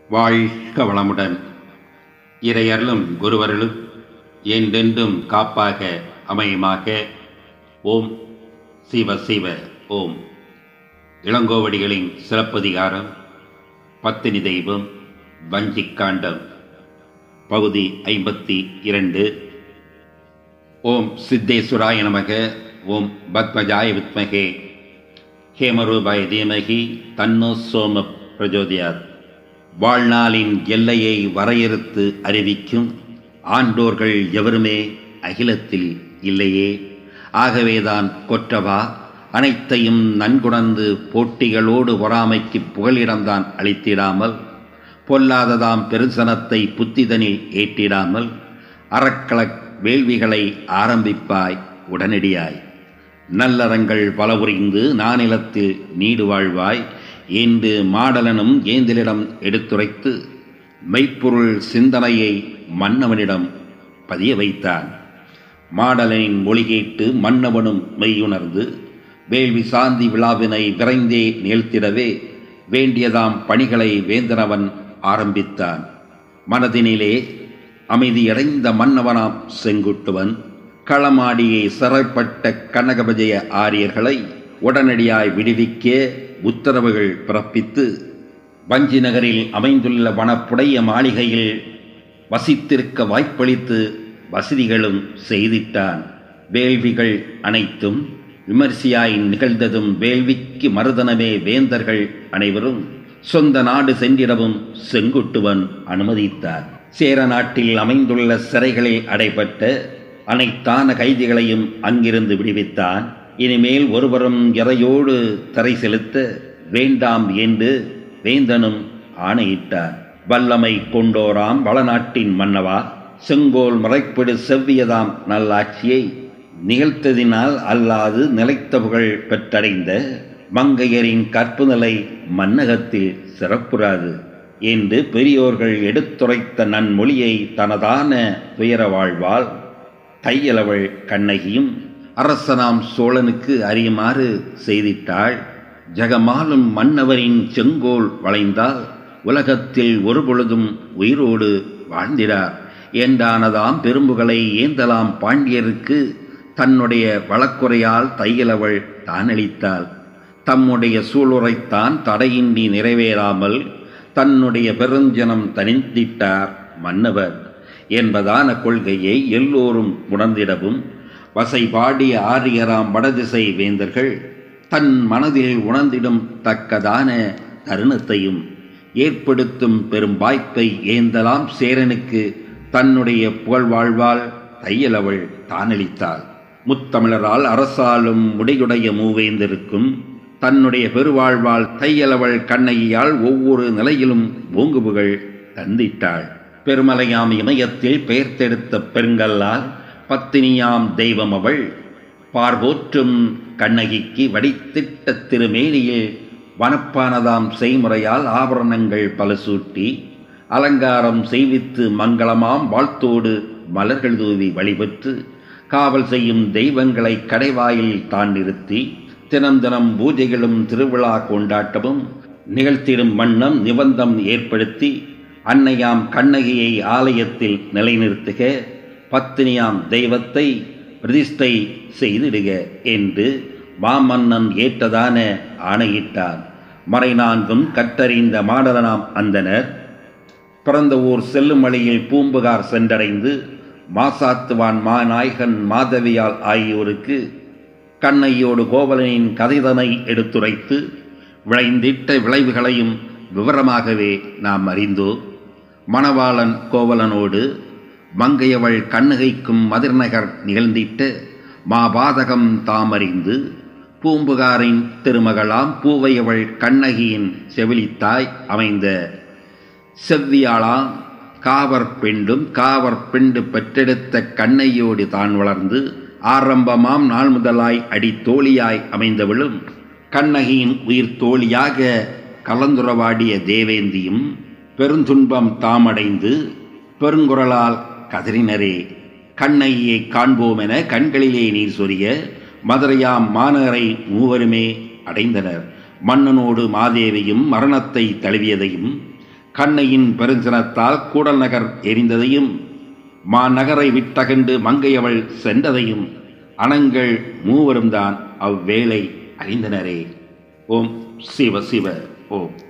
வாழ்க வளமுடன் இறையருளும் குருவருளும் என்றென்றும் காப்பாக அமையுமாக ஓம் சிவ சிவ ஓம் இளங்கோவடிகளின் சிறப்பதிகாரம் பத்தினி தெய்வம் வஞ்சிக்காண்டம் பகுதி ஐம்பத்தி இரண்டு ஓம் சித்தேஸ்வராய நமக ஓம் பத்மஜாய வித்மகே ஹேமரூபாய தீமகி தன்னோ சோம பிரஜோதியாத் வாழ்நாளின் எல்லையை வரையறுத்து அறிவிக்கும் ஆண்டோர்கள் எவருமே அகிலத்தில் இல்லையே ஆகவேதான் கொற்றவா அனைத்தையும் நன்குணர்ந்து போட்டிகளோடு பொறாமைக்கு புகலிடம்தான் அளித்திடாமல் பொல்லாததாம் பெருசனத்தை புத்திதனில் ஏற்றிடாமல் அறக்கள வேள்விகளை ஆரம்பிப்பாய் உடனடியாய் நல்லறங்கள் பல புரிந்து நானிலத்தில் நீடு வாழ்வாய் என்று மாடலனும் ஏந்திலிடம் எடுத்துரைத்து மெய்ப்பொருள் சிந்தனையை மன்னவனிடம் பதிய வைத்தான் மாடலனின் மொழி கேட்டு மன்னவனும் மெய்யுணர்ந்து வேள்வி சாந்தி விழாவினை விரைந்தே நிகழ்த்திடவே வேண்டியதாம் பணிகளை வேந்தனவன் ஆரம்பித்தான் மனதினிலே அமைதியடைந்த மன்னவனாம் செங்குட்டுவன் களமாடியை சிறைப்பட்ட கனகபஜய ஆரியர்களை உடனடியாய் விடுவிக்க உத்தரவுகள் பிறப்பித்து வஞ்சி நகரில் அமைந்துள்ள வனப்புடைய மாளிகையில் வசித்திருக்க வாய்ப்பளித்து வசதிகளும் செய்திட்டான் வேள்விகள் அனைத்தும் விமர்சையாய் நிகழ்ந்ததும் வேள்விக்கு மறுதனமே வேந்தர்கள் அனைவரும் சொந்த நாடு சென்றிடவும் செங்குட்டுவன் அனுமதித்தார் சேர நாட்டில் அமைந்துள்ள சிறைகளில் அடைபட்ட அனைத்தான கைதிகளையும் அங்கிருந்து விடுவித்தான் இனிமேல் ஒருவரும் இறையோடு தரை செலுத்த வேண்டாம் என்று வேந்தனும் ஆணையிட்டார் வல்லமை கொண்டோராம் வளநாட்டின் மன்னவா செங்கோல் முறைப்படு செவ்வியதாம் நல்லாட்சியை நிகழ்த்ததினால் அல்லாது நிலைத்த புகழ் பெற்றடைந்த மங்கையரின் கற்பு நிலை மன்னகத்தில் சிறப்புறாது என்று பெரியோர்கள் எடுத்துரைத்த நன்மொழியை தனதான துயர வாழ்வால் தையலவள் கண்ணகியும் அரசனாம் சோழனுக்கு அறியுமாறு செய்திட்டாள் ஜகமாலும் மன்னவரின் செங்கோல் வளைந்தால் உலகத்தில் ஒரு பொழுதும் உயிரோடு வாழ்ந்திடார் என்றானதாம் பெரும்புகளை ஏந்தலாம் பாண்டியருக்கு தன்னுடைய வழக்குறையால் தையலவள் தானளித்தாள் தம்முடைய சூளுரைத்தான் தடையின்றி நிறைவேறாமல் தன்னுடைய பெருஞ்சனம் தனிந்திட்டார் மன்னவர் என்பதான கொள்கையை எல்லோரும் உணர்ந்திடவும் வசை பாடிய ஆரியராம் வடதிசை வேந்தர்கள் தன் மனதில் உணர்ந்திடும் தக்கதான தருணத்தையும் ஏற்படுத்தும் பெரும் வாய்ப்பை ஏந்தலாம் சேரனுக்கு தன்னுடைய புகழ்வாழ்வால் தையலவள் தானளித்தாள் முத்தமிழரால் அரசாலும் முடியுடைய மூவேந்தருக்கும் தன்னுடைய பெருவாழ்வால் தையலவள் கண்ணையால் ஒவ்வொரு நிலையிலும் ஓங்குபுகள் தந்திட்டாள் பெருமலையாம் இமயத்தில் பெயர்த்தெடுத்த பெருங்கல்லால் பத்தினியாம் தெய்வம் அவள் பார்வோற்றும் கண்ணகிக்கு வடித்திட்ட திருமேனியில் வனப்பானதாம் செய்முறையால் ஆபரணங்கள் பல சூட்டி அலங்காரம் செய்வித்து மங்களமாம் வாழ்த்தோடு மலர்கள் தூவி வழிபெற்று காவல் செய்யும் தெய்வங்களை கடைவாயில் தான் நிறுத்தி தினம் தினம் பூஜைகளும் திருவிழா கொண்டாட்டமும் நிகழ்த்திடும் வண்ணம் நிபந்தம் ஏற்படுத்தி அன்னையாம் கண்ணகியை ஆலயத்தில் நிலைநிறுத்துக பத்தினியாம் தெய்வத்தை பிரதிஷ்டை செய்திடுக என்று மாமன்னன் ஏற்றதான ஆணையிட்டார் மறைநான்கும் கற்றறிந்த மாடலனாம் அந்தனர் பிறந்த ஊர் செல்லும் வழியில் பூம்புகார் சென்றடைந்து மாசாத்துவான் மாநாயகன் மாதவியால் ஆகியோருக்கு கண்ணையோடு கோவலனின் கதைதனை எடுத்துரைத்து விளைந்திட்ட விளைவுகளையும் விவரமாகவே நாம் அறிந்தோம் மணவாளன் கோவலனோடு மங்கையவள் கண்ணகைக்கும் மதிர்நகர் நிகழ்ந்திட்டு மாபாதகம் தாமறிந்து பூம்புகாரின் திருமகளாம் பூவையவள் கண்ணகியின் செவிலித்தாய் அமைந்த செவ்வியாளாம் காவர் பெண்டும் காவர் பெண்டு பெற்றெடுத்த கண்ணையோடு தான் வளர்ந்து ஆரம்பமாம் நாள் முதலாய் அடித்தோழியாய் அமைந்தவளும் கண்ணகியின் உயிர் தோழியாக கலந்துரவாடிய தேவேந்தியும் பெருந்துன்பம் தாமடைந்து பெருங்குரலால் கதறினரே கண்ணகியை காண்போமென கண்களிலே நீர் சொரிய மதுரையாம் மாநகரை மூவருமே அடைந்தனர் மன்னனோடு மாதேவியும் மரணத்தை தழுவியதையும் கண்ணையின் பெருஞ்சனத்தால் கூடல் நகர் எரிந்ததையும் மாநகரை விட்டகண்டு மங்கையவள் சென்றதையும் அணங்கள் மூவரும் தான் அவ்வேளை அறிந்தனரே ஓம் சிவ சிவ ஓம்